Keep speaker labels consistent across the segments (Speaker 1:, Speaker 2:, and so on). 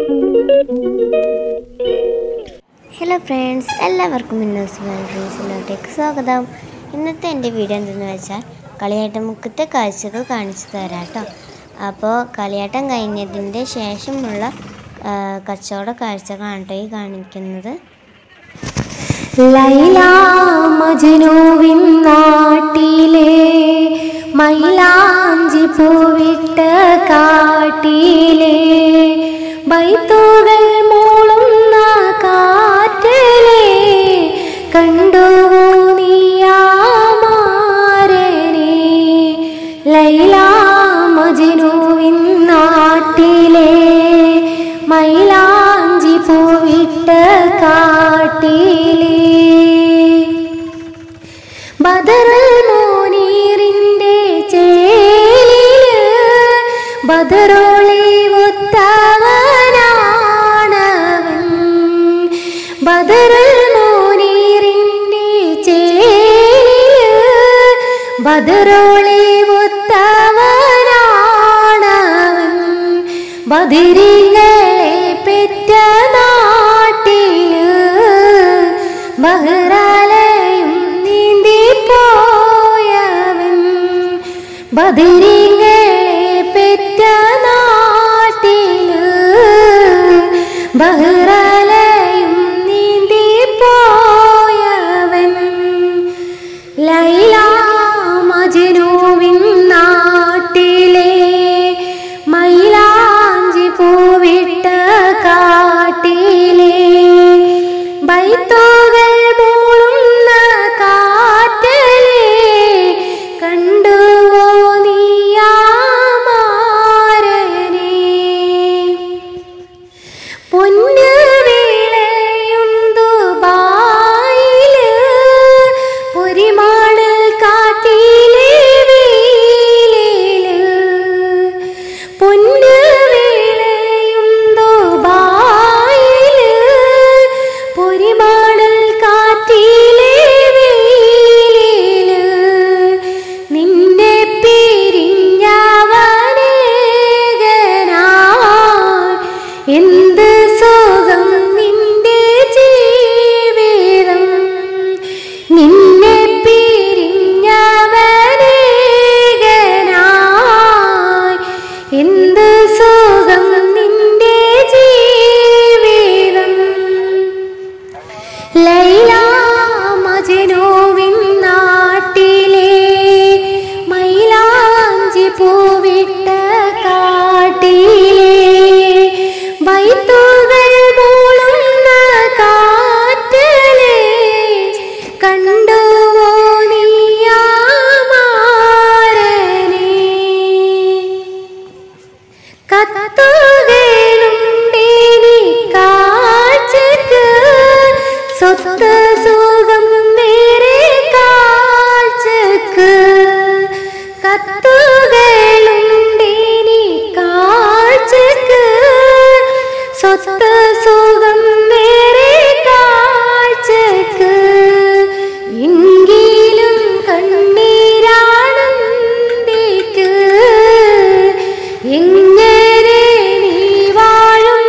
Speaker 1: hello friends എല്ലാവർക്കും ഇന്നോസ് ഗാലറീസിലോട്ടേക്ക് സ്വാഗതം ഇന്നത്തെ എൻ്റെ വീഡിയോ എന്തെന്ന് വെച്ചാൽ കളിയാട്ടം മുക്കത്തെ കാഴ്ചകൾ കാണിച്ചു തരാം കേട്ടോ അപ്പോൾ കളിയാട്ടം കഴിഞ്ഞതിൻ്റെ ശേഷമുള്ള ആ, കച്ചവട കാഴ്ചകളാണ് കേട്ടോ ഈ കാണിക്കുന്നത്
Speaker 2: ലൈല മജ്നുവിൻ നാട്ടിലെ മൈലാഞ്ചി പൂവിട്ട കാട്ടിലെ ബൈത്തുകൾ മൂളുന്ന കാറ്റിലെ കണ്ടുവോ നീയാമാരനെ ലൈല മജ്നുവിൻ നാട്ടിലെ മൈലാഞ്ചി പൂവിട്ട കാട്ടിലെ ബദറൽ മോനീറിൻ്റെ ചേലില് ബദറോളി ഒത്തവനാണവൻ ബദറൽ മോനീറിൻ്റെ ചേലില് ബദറോളി ഒത്തവനാണവൻ ബദിരിങ്ങളെ പെറ്റ നാട്ടില് ബഹ്റാലയും നീന്തി പോയവൻ ബദിരിങ്ങളെ പെറ്റ നാട്ടില് ബഹ്റാലയും നീന്തി പോയവൻ ലൈല മജ്നുവിൻ നാട്ടിലെ മൈലാഞ്ചി പൂവിട്ട കാട്ടിലെ ബൈത്തോകൾ മൂളുന്ന കാറ്റലെ കണ്ടുവോ നീയാമാരനെ പൊന്ന് വിളയുന്തു ബായില് പൊരിമാണൽ കാട്ടിലെ വീലില് പൊന്ന് വിളയുന്തു ബായില് പൊരിമാണൽ കാട്ടിലെ വീലില് നിന്നെ പിരിഞ്ഞവനേകനായി എന്ത് സുഖം നിന്റെ ജീവിതം നിന്നെ പിരിഞ്ഞവനേകനായി എന്ത് സുഖം നിന്റെ ജീവിതം ലൈല മജ്നുവിൻ നാട്ടിലെ മൈലാഞ്ചി പൂവിട്ട കാട്ടിലെ ബൈത്തുകൾ മൂളുന്ന കാറ്റിലെ കണ്ടുവോ നീയാമാരനെ കത്തുകളുണ്ടേനി കാഴ്ചക്ക് സ്വത്ത് സുഖം വേറെ കാഴ്ചക്ക് കത്തുകളുണ്ടേനി കാഴ്ചക്ക് സ്വത്ത് സുഖം വേറെ കാഴ്ചക്ക് എങ്കിലും കണ്ണീരാണെന്തേക്ക് എങ്ങനെ നീ വാഴും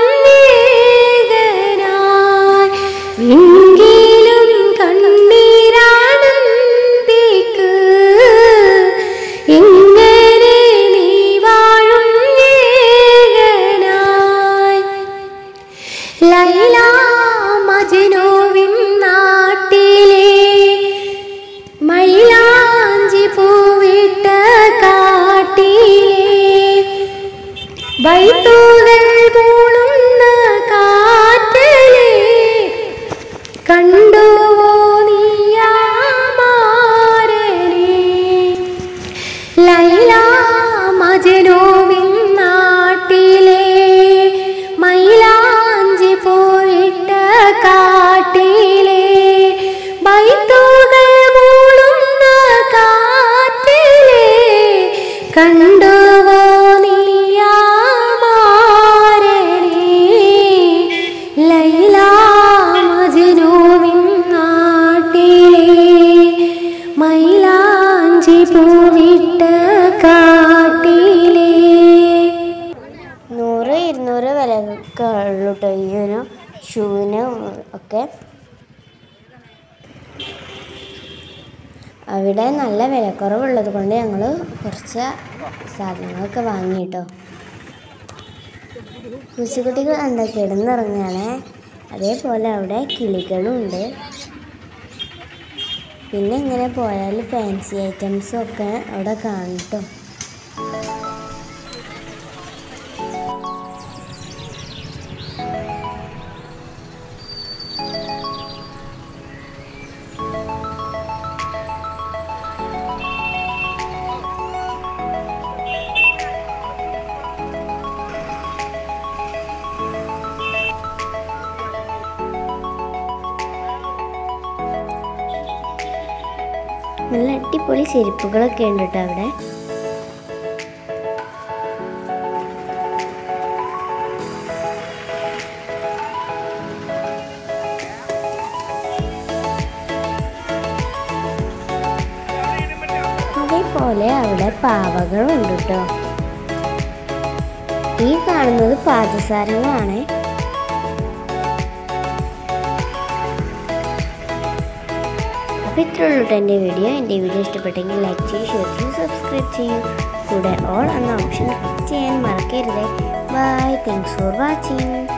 Speaker 2: ഏകനായി എങ്കിലും കണ്ണീരാണെന്തേക്ക് എങ്ങനെ നീ വാഴും ഏകനായി ലൈല മജ്നുവിൻ നാട്ടിലെ മൈലാഞ്ചി പൂവിട്ട കാട്ടിലെ ബൈത്തുകൾ മൂളുന്ന കാറ്റിലെ കണ്ടുവോ നീയാമാരനെ ലൈല മജ്നുവിൻ നാട്ടിലെ മൈലാഞ്ചി പോയിട്ട കാട്ടിലെ ബൈത്തുകൾ മൂളുന്ന കാറ്റിലെ കണ്ടുവോ നീയാമാരനെ ലൈല മജ്നുവിൻ
Speaker 1: ഒക്കെ ഉള്ളൂ കേട്ടോ ഈ ഒരു ഷൂവിന് ഒക്കെ അവിടെ നല്ല വിലക്കുറവുള്ളത് കൊണ്ട് ഞങ്ങൾ കുറച്ച് സാധനങ്ങളൊക്കെ വാങ്ങി കേട്ടോ പൂച്ചക്കുട്ടികൾ എന്താ കിടന്നിറങ്ങുകയാണേ അതേപോലെ അവിടെ കിളികളും ഉണ്ട് പിന്നെ ഇങ്ങനെ പോയാൽ ഫാൻസി ഐറ്റംസും ഒക്കെ അവിടെ കാണും കേട്ടോ നല്ല അടിപൊളി ചെരുപ്പുകളൊക്കെ ഉണ്ട് കേട്ടോ അവിടെ അതേപോലെ അവിടെ പാവകളുണ്ട് കേട്ടോ ഈ കാണുന്നത് പാദസാരങ്ങളാണ് അപ്പോൾ ഇത്രേ ഉള്ളൂ കേട്ടോ എൻ്റെ വീഡിയോ എൻ്റെ വീഡിയോ ഇഷ്ടപ്പെട്ടെങ്കിൽ ലൈക്ക് ചെയ്യൂ ഷെയർ ചെയ്യൂ സബ്സ്ക്രൈബ് ചെയ്യൂ കൂടെ ഓൾ എന്ന ഓപ്ഷൻ ക്ലിക്ക് ചെയ്യാൻ മറക്കരുത് ബൈ താങ്ക്സ് ഫോർ വാച്ചിങ്